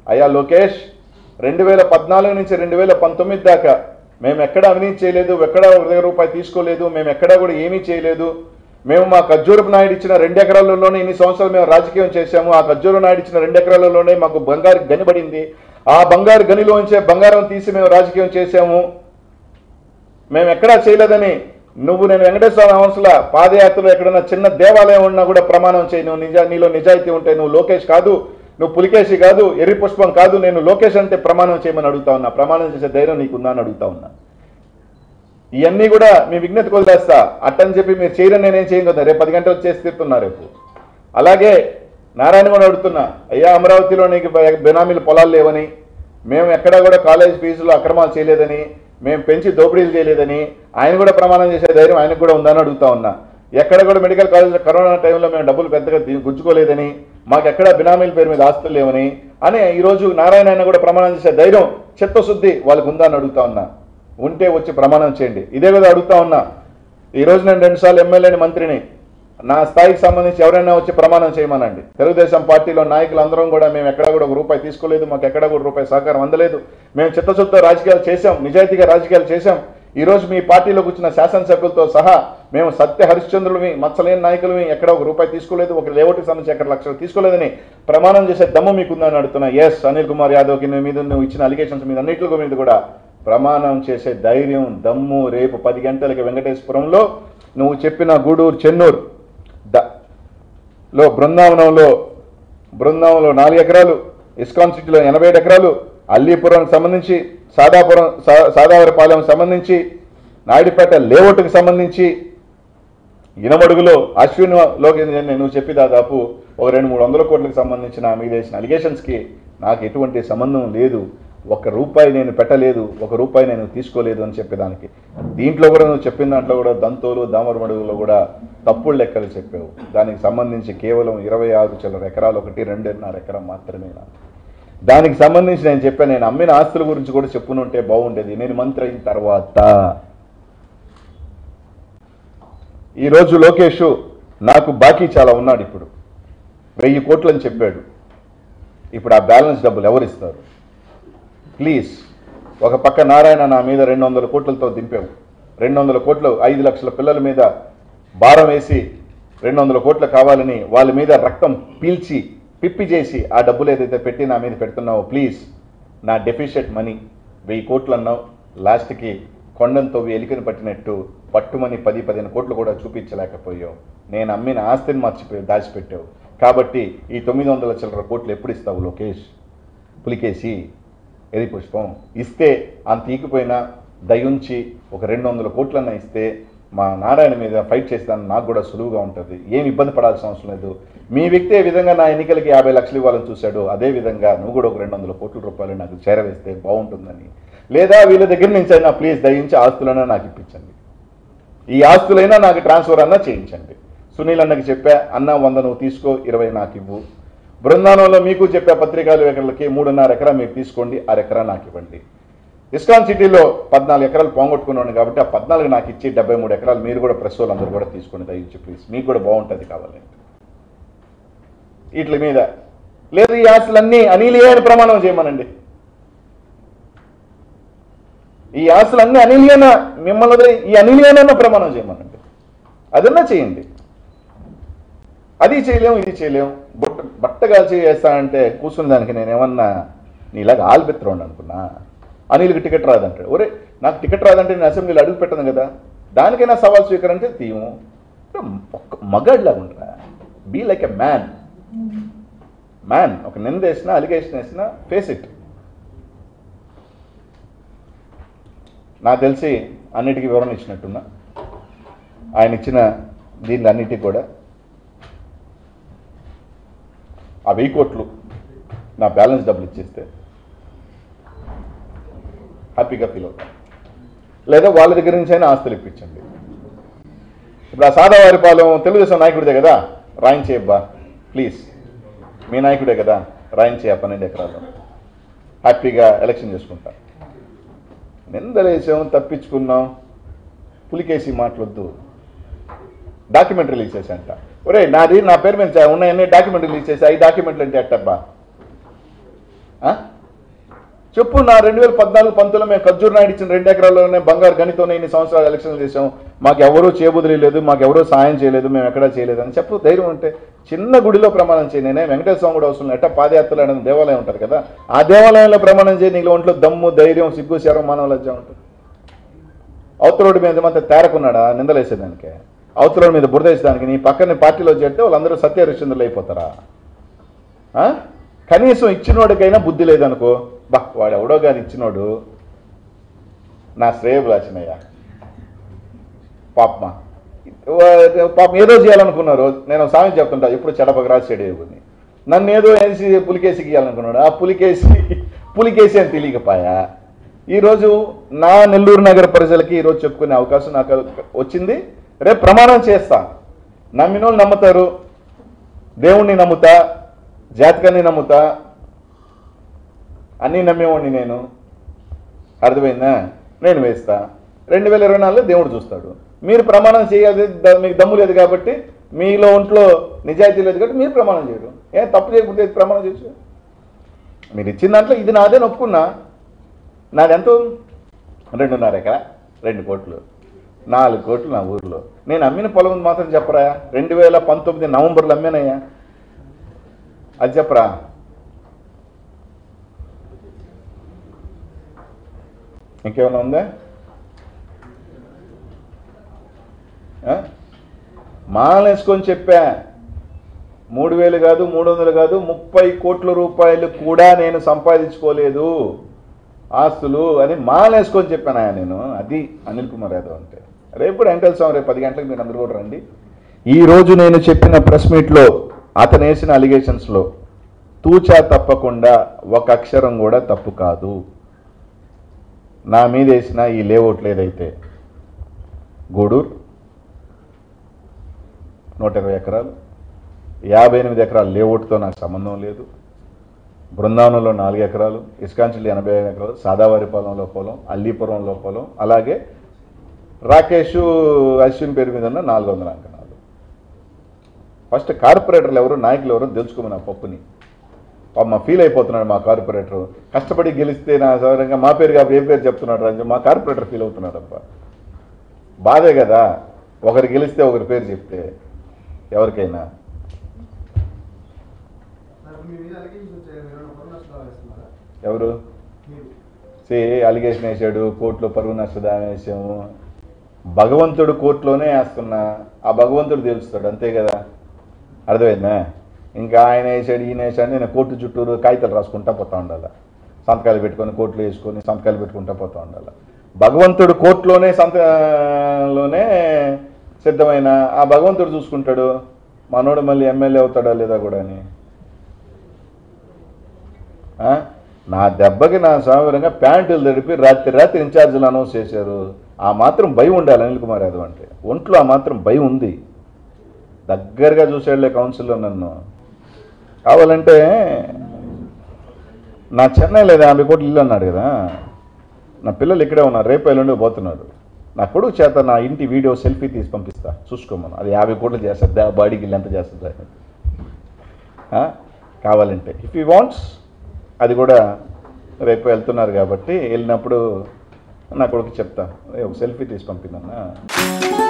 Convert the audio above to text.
అయ్యా లోకేష్ రెండు వేల పద్నాలుగు నుంచి రెండు వేల పంతొమ్మిది దాకా మేము ఎక్కడ అవినీతి చేయలేదు ఎక్కడ ఒక దగ్గర రూపాయి తీసుకోలేదు మేము ఎక్కడా కూడా ఏమీ చేయలేదు మేము మా ఖర్జూరపు నాయుడు ఇచ్చిన రెండు ఎకరాలలోనే ఇన్ని సంవత్సరాలు మేము రాజకీయం చేశాము ఆ ఖర్జూరు నాయుడు ఇచ్చిన రెండు ఎకరాలలోనే మాకు బంగారు గని పడింది ఆ బంగారు గనిలోంచే బంగారం తీసి మేము రాజకీయం చేశాము మేము ఎక్కడా చేయలేదని నువ్వు నేను వెంకటేశ్వర హంసల పాదయాత్రలో ఎక్కడన్నా చిన్న దేవాలయం ఉన్నా కూడా ప్రమాణం చేయి నువ్వు నిజా నీలో నిజాయితీ ఉంటే నువ్వు లోకేష్ కాదు నువ్వు పులికేషి కాదు ఎర్రి పుష్పం కాదు నేను లోకేష్ అంటే ప్రమాణం చేయమని అడుగుతా ఉన్నా ప్రమాణం చేసే ధైర్యం నీకుందా అని అడుగుతా ఉన్నా ఇవన్నీ కూడా మీ విజ్ఞత కొలిదేస్తా అట్టని చెప్పి మీరు చేయరని నేనేం చేయను కదా రేపు పది గంటలు చేసి తీరుతున్నా రేపు అలాగే నారాయణ కూడా అడుగుతున్నా అయ్యా అమరావతిలో నీకు బె- బెనామీలు పొలాలు లేవని మేము ఎక్కడా కూడా కాలేజ్ ఫీజులో అక్రమాలు చేయలేదని మేము పెంచి దోపిడీలు చేయలేదని ఆయన కూడా ప్రమాణం చేసే ధైర్యం ఆయనకు కూడా ఉందని అడుగుతా ఉన్నా ఎక్కడ కూడా మెడికల్ కాలేజ్లో కరోనా టైంలో మేము డబ్బులు పెద్దగా ది- గుంజుకోలేదని మాకు ఎక్కడ బినామీల పేరు మీద ఆస్తులు లేవని అని ఈరోజు నారాయణ ఆయన కూడా ప్రమాణం చేసే ధైర్యం చిత్తశుద్ధి వాళ్ళకు ఉందా అని అడుగుతా ఉన్నా ఉంటే వచ్చి ప్రమాణం చేయండి ఇదే కదా అడుగుతా ఉన్నా ఈ రోజు నేను రెండుసార్లు ఎమ్మెల్యేని మంత్రిని నా స్థాయికి సంబంధించి ఎవరైనా వచ్చి ప్రమాణం చేయమనండి తెలుగుదేశం పార్టీలో నాయకులందరం కూడా మేము ఎక్కడ కూడా ఒక రూపాయి తీసుకోలేదు మాకు ఎక్కడ కూడా రూపాయి సహకారం అందలేదు మేము చిత్తశుద్ధ రాజకీయాలు చేశాం నిజాయితీగా రాజకీయాలు చేశాం ఈ రోజు మీ పార్టీలోకి వచ్చిన శాసనసభ్యులతో సహా మేము సత్య హరిశ్చంద్రులమి మచ్చలేని నాయకులమి ఎక్కడ ఒక రూపాయి తీసుకోలేదు ఒక లేఅవుట్కి సంబంధించి ఎక్కడ లక్షలు తీసుకోలేదని ప్రమాణం చేసే దమ్ము మీకుందని అడుగుతున్నా ఎస్ అనిల్ కుమార్ యాదవ్కి నీ మీద నువ్వు ఇచ్చిన అలిగేషన్స్ మీద అన్నింటి మీద కూడా ప్రమాణం చేసే ధైర్యం దమ్ము రేపు పది గంటలకి వెంకటేశ్వరంలో నువ్వు చెప్పిన గూడూరు చెన్నూరు ద లో బృందావనంలో బృందావనంలో నాలుగు ఎకరాలు ఇస్కాన్ సిటీలో ఎనభై ఏడు ఎకరాలు అల్లీపురానికి సంబంధించి సాదాపురం సా- సాదావరపాలెం సంబంధించి నాయుడుపేట లేఅవుట్కి సంబంధించి ఇనమడుగులో అశ్విన్లోకి నేను చెప్పి దాదాపు ఒక రెండు మూడు వందల కోట్లకు సంబంధించిన మీద వేసిన అలిగేషన్స్కి నాకు ఎటువంటి సంబంధం లేదు ఒక్క రూపాయి నేను పెట్టలేదు ఒక రూపాయి నేను తీసుకోలేదు అని చెప్పేదానికి దీంట్లో కూడా నువ్వు చెప్పిన దాంట్లో కూడా దంతోలు దామరమడుగులో కూడా తప్పుడు లెక్కలు చెప్పావు దానికి సంబంధించి కేవలం ఇరవై ఆరు చిల్లర ఎకరాలు ఒకటి రెండున్నర ఎకరం మాత్రమే నాకు దానికి సంబంధించి నేను చెప్పాను నేను అమ్మిన ఆస్తుల గురించి కూడా చెప్పునుంటే బాగుండేది నేను మంత్రి అయిన తర్వాత ఈరోజు లోకేష్ నాకు బాకీ చాలా ఉన్నాడు ఇప్పుడు వెయ్యి కోట్లు అని చెప్పాడు ఇప్పుడు ఆ బ్యాలెన్స్ డబ్బులు ఎవరు ఇస్తారు ప్లీజ్ ఒక పక్క నారాయణ నా మీద రెండు వందల కోట్లతో దింపావు రెండు వందల కోట్లు ఐదు లక్షల పిల్లల మీద భారం వేసి రెండు వందల కోట్లు కావాలని వాళ్ళ మీద రక్తం పీల్చి పిప్పి చేసి ఆ డబ్బులు ఏదైతే పెట్టి నా మీద పెడుతున్నావో ప్లీజ్ నా డెఫిషియట్ మనీ వెయ్యి కోట్లు అన్నావు లాస్ట్కి కొండంతో ఎలికని పట్టినట్టు పట్టుమని పది పదిహేను కోట్లు కూడా చూపించలేకపోయావు నేను అమ్మిన ఆస్తిని మర్చిపోయి దాచిపెట్టావు కాబట్టి ఈ తొమ్మిది వందల చిల్లర కోట్లు ఎప్పుడు ఇస్తావు లోకేష్ పులికేసి ఎది పుష్పం ఇస్తే అంత ఈకిపోయినా దయుంచి ఒక రెండు వందల కోట్లన్నా ఇస్తే మా నారాయణ మీద ఫైట్ చేసేదాన్ని నాకు కూడా సులువుగా ఉంటుంది ఏం ఇబ్బంది పడాల్సిన అవసరం లేదు మీ వ్యక్తి ఏ విధంగా నా ఎన్నికలకి యాభై లక్షలు ఇవ్వాలని చూశాడు అదే విధంగా నువ్వు కూడా ఒక రెండు వందల కోట్ల రూపాయలు నాకు చేరవేస్తే బాగుంటుందని లేదా వీళ్ళ దగ్గర నుంచి అయినా ప్లీజ్ దయించి ఆస్తులైనా నాకు ఇప్పించండి ఈ ఆస్తులైనా నాకు ట్రాన్స్ఫర్ అన్నా చేయించండి సునీల్ అన్నకి చెప్పా అన్న వంద నువ్వు తీసుకో ఇరవై నాకు ఇవ్వు బృందావనంలో మీకు చెప్పే పత్రికలు ఎకరాలకి మూడున్నర ఎకరా మీరు తీసుకోండి ఆరు ఎకరా నాకు ఇవ్వండి ఇస్కాన్ సిటీలో పద్నాలుగు ఎకరాలు పోగొట్టుకున్నాను కాబట్టి ఆ పద్నాలుగు నాకు ఇచ్చి డెబ్బై మూడు ఎకరాలు మీరు కూడా ప్రెస్ వాళ్ళు అందరూ కూడా తీసుకోండి దయించి ప్లీజ్ మీకు కూడా బాగుంటుంది కావాలంటే వీటి మీద లేదు ఈ ఆస్తులన్నీ అనిలియే అని ప్రమాణం చేయమనండి ఈ ఆస్తులన్నీ అనిలియన మిమ్మల్ని వదిలి ఈ అనిలియనన్న ప్రమాణం చేయమనండి అదన్నా చేయండి అది చేయలేము ఇది చేయలేము బుట్ట బట్ట కాల్చి చేస్తానంటే కూర్చున్న దానికి నేను ఏమన్నా నీలాగా ఆల్బెత్తుకోండి అనుకున్నా అనిల్కి టికెట్ రాదంటాడు ఒరే నాకు టికెట్ రాదంటే నేను అసెంబ్లీలో అడుగు పెట్టను కదా దానికైనా సవాల్ స్వీకరించే తీయము ఒక్క మగాడిలాగా ఉండరా be like a man man ఒక నింద వేసినా అలిగేషన్ వేసినా ఫేస్ ఇట్ నాకు తెలిసి అన్నిటికీ వివరణ ఇచ్చినట్టున్నా ఆయన ఇచ్చిన దీనిలో అన్నిటికీ కూడా ఆ వెయ్యి కోట్లు నా బ్యాలెన్స్ డబ్బులు ఇచ్చేస్తే హ్యాపీగా ఫీల్ అవుతాను లేదా వాళ్ళ దగ్గర నుంచి అయినా ఆస్తులు ఇప్పించండి ఇప్పుడు ఆ సాదావారిపాలెం తెలుగుదేశం నాయకుడిదే కదా రాయించేయబ్బా ప్లీజ్ మీ నాయకుడే కదా రాయించే ఆ పన్నెండు ఎకరాలు హ్యాపీగా ఎలక్షన్ చేసుకుంటా నిందలేసాం తప్పించుకున్నాం పులికేసి మాటలొద్దు డాక్యుమెంట్ రిలీజ్ చేశాంట ఒరే నాది నా పేరు మీద చా- ఉన్నాయన్నీ డాక్యుమెంట్ రిలీజ్ చేసి ఈ డాక్యుమెంట్లు అంటే అట్టబ్బా ఆ? చెప్పు నా రెండు వేల పద్నాలుగు పంతొమ్మిదిలో మేము ఖర్జూర్ నాయుడు ఇచ్చిన రెండు ఎకరాల్లోనే బంగారు గనితోనే ఇన్ని సంవత్సరాలు ఎలక్షన్లు చేసాం మాకు ఎవరూ చేబుదిరి లేదు మాకు ఎవరూ సాయం చేయలేదు మేము ఎక్కడా చేయలేదు అని చెప్పు ధైర్యం ఉంటే చిన్న గుడిలో ప్రమాణం చేయి నేనే వెంకటేశ్వర స్వామి కూడా అవసరం లేదు. ఎట్టా పాదయాత్రలు అనే దేవాలయం ఉంటుంది కదా ఆ దేవాలయంలో ప్రమాణం చేయి నీకు ఒంట్లో దమ్ము ధైర్యం సిగ్గు శరం మానవ లజ్జ ఉంటుంది అవతలోడి మీద మంత తేరకున్నాడా నిందలేసేదానికి అవతలోడి మీద బురదేసేదానికి నీ పక్కన పార్టీలో చేరితే వాళ్ళందరూ సత్య హరిశ్చంద్రులు అయిపోతారా ఆ? కనీసం ఇచ్చినోడికైనా బుద్ధి లేదనుకో బా వాడు ఎవడో కానీ ఇచ్చినోడు నా శ్రేయభిలాషనయ్యా పాపమా వా- పాపం ఏదో చేయాలనుకున్నారు నేను ఒక సామెత చెప్తుంటా ఇప్పుడు చెడపక రాసి చెడేయని నన్ను ఏదో వేసి పులికేసి గీయాలనుకున్నాడు ఆ పులికేసి పులికేసి అని తెలియకపాయా ఈరోజు నా నెల్లూరు నగర ప్రజలకి ఈరోజు చెప్పుకునే అవకాశం నాకు వచ్చింది రేపు ప్రమాణం చేస్తా నమ్మినోళ్ళు నమ్ముతారు దేవుణ్ణి నమ్ముతా జాతకాన్ని నమ్ముతా అన్నీ నమ్మేవాడిని నేను అర్థమైందా నేను వేస్తా రెండు వేల ఇరవై నాలుగులో దేవుడు చూస్తాడు మీరు ప్రమాణం చేయాలి ద- మీకు దమ్ము లేదు కాబట్టి మీలో ఒంట్లో నిజాయితీ లేదు కాబట్టి మీరు ప్రమాణం చేయరు ఏ తప్పు చేయకపోతే ఏది ప్రమాణం చేయొచ్చు మీరు ఇచ్చిన దాంట్లో ఇది నాదే ఒప్పుకున్నా నాది ఎంత రెండున్నర ఎకరా రెండు కోట్లు నాలుగు కోట్లు నా ఊర్లో నేను అమ్మిన పొలం ఉంది మాత్రం చెప్పరా రెండు వేల పంతొమ్మిది నవంబర్లో అమ్మానయ్యా అది చెప్పరా ఇంకేమైనా ఉందా ఆ? మాలేసుకొని చెప్పా మూడు వేలు కాదు మూడు వందలు కాదు ముప్పై కోట్ల రూపాయలు కూడా నేను సంపాదించుకోలేదు ఆస్తులు అని మాలేసుకొని చెప్పాను ఆయన నేను అది అనిల్ కుమార్ యాదవ్ అంటే రేపు కూడా ఎంటల్ స్వామి రేపు పది గంటలకు మీరు అందరూ కూడా రండి ఈ రోజు నేను చెప్పిన ప్రెస్ మీట్లో అతను వేసిన అలిగేషన్స్లో తూచా తప్పకుండా ఒక అక్షరం కూడా తప్పు కాదు నా మీద వేసిన ఈ లేఅవుట్లు ఏదైతే గూడూరు నూట ఇరవై ఎకరాలు యాభై ఎనిమిది ఎకరాలు లేఅవుట్తో నాకు సంబంధం లేదు బృందావనంలో నాలుగు ఎకరాలు ఇస్కాంచిల్ ఎనభై ఐదు ఎకరాలు సాదావారిపాలెంలో పొలం అల్లీపురంలో పొలం అలాగే రాకేష్ అశ్విన్ పేరు మీద ఉన్న నాలుగు వందల అంకణాలు ఫస్ట్ కార్పొరేటర్లు ఎవరు నాయకులు ఎవరు తెలుసుకోమని ఆ పప్పుని మా ఫీల్ అయిపోతున్నాడు మా కార్పొరేటర్ కష్టపడి గెలిస్తే నా సౌరంగా మా పేరు కాబట్టి ఏ పేరు చెప్తున్నాడు అని చెప్పి మా కార్పొరేటర్ ఫీల్ అవుతున్నాడు అబ్బా బాధే కదా ఒకరు గెలిస్తే ఒకరి పేరు చెప్తే ఎవరికైనా సార్ మీ మీద అలిగేషన్స్ వచ్చాయి మీరు ఏమైనా పరువు నష్టాలు వేస్తున్నారా ఎవరు మీరు సే అలిగేషన్ వేసాడు కోర్టులో పరువు నష్టదానం వేసాము భగవంతుడు కోర్టులోనే వేస్తున్నా ఆ భగవంతుడు తెలుస్తాడు అంతే కదా అర్థమైందా ఇంకా ఆయన వేసాడు ఈయన వేసాడు నేను కోర్టు చుట్టూరు కాగితాలు రాసుకుంటా పోతా ఉండాలి సంతకాలు పెట్టుకొని కోర్టులో వేసుకొని సంతకాలు పెట్టుకుంటా పోతా ఉండాలి భగవంతుడు కోర్టులోనే సంతలోనే సిద్ధమైన ఆ భగవంతుడు చూసుకుంటాడు మనోడు మళ్ళీ ఎమ్మెల్యే అవుతాడా లేదా కూడా అని ఆ? నా దెబ్బకి నా సామరంగా ప్యాంటులు తడిపి రాత్రి రాత్రి ఇన్ఛార్జీలు అనౌన్స్ చేశారు ఆ మాత్రం భయం ఉండాలి అనిల్ కుమార్ యాదవ్ అంటే ఒంట్లో ఆ మాత్రం భయం ఉంది దగ్గరగా చూసాడులే కౌన్సిల్లో నన్ను కావాలంటే నా చెన్నై లేదా యాభై కోట్లు ఇల్లు అన్నాడు కదా నా పిల్లలు ఇక్కడే ఉన్నారు రేపు ఎల్లుండి పోతున్నారు నా కొడుకు చేత నా ఇంటి వీడియో సెల్ఫీ తీసి పంపిస్తా చూసుకోమను అది యాభై కోట్లు చేస్తుంది ఆ బాడీకి ఇల్లు ఎంత చేస్తుంది ఆ? కావాలంటే ఇఫ్ యూ వాంట్స్ అది కూడా రేపు వెళ్తున్నారు కాబట్టి వెళ్ళినప్పుడు నా కొడుకు చెప్తా "ఏ, ఒక సెల్ఫీ తీసి పంపిందన్నా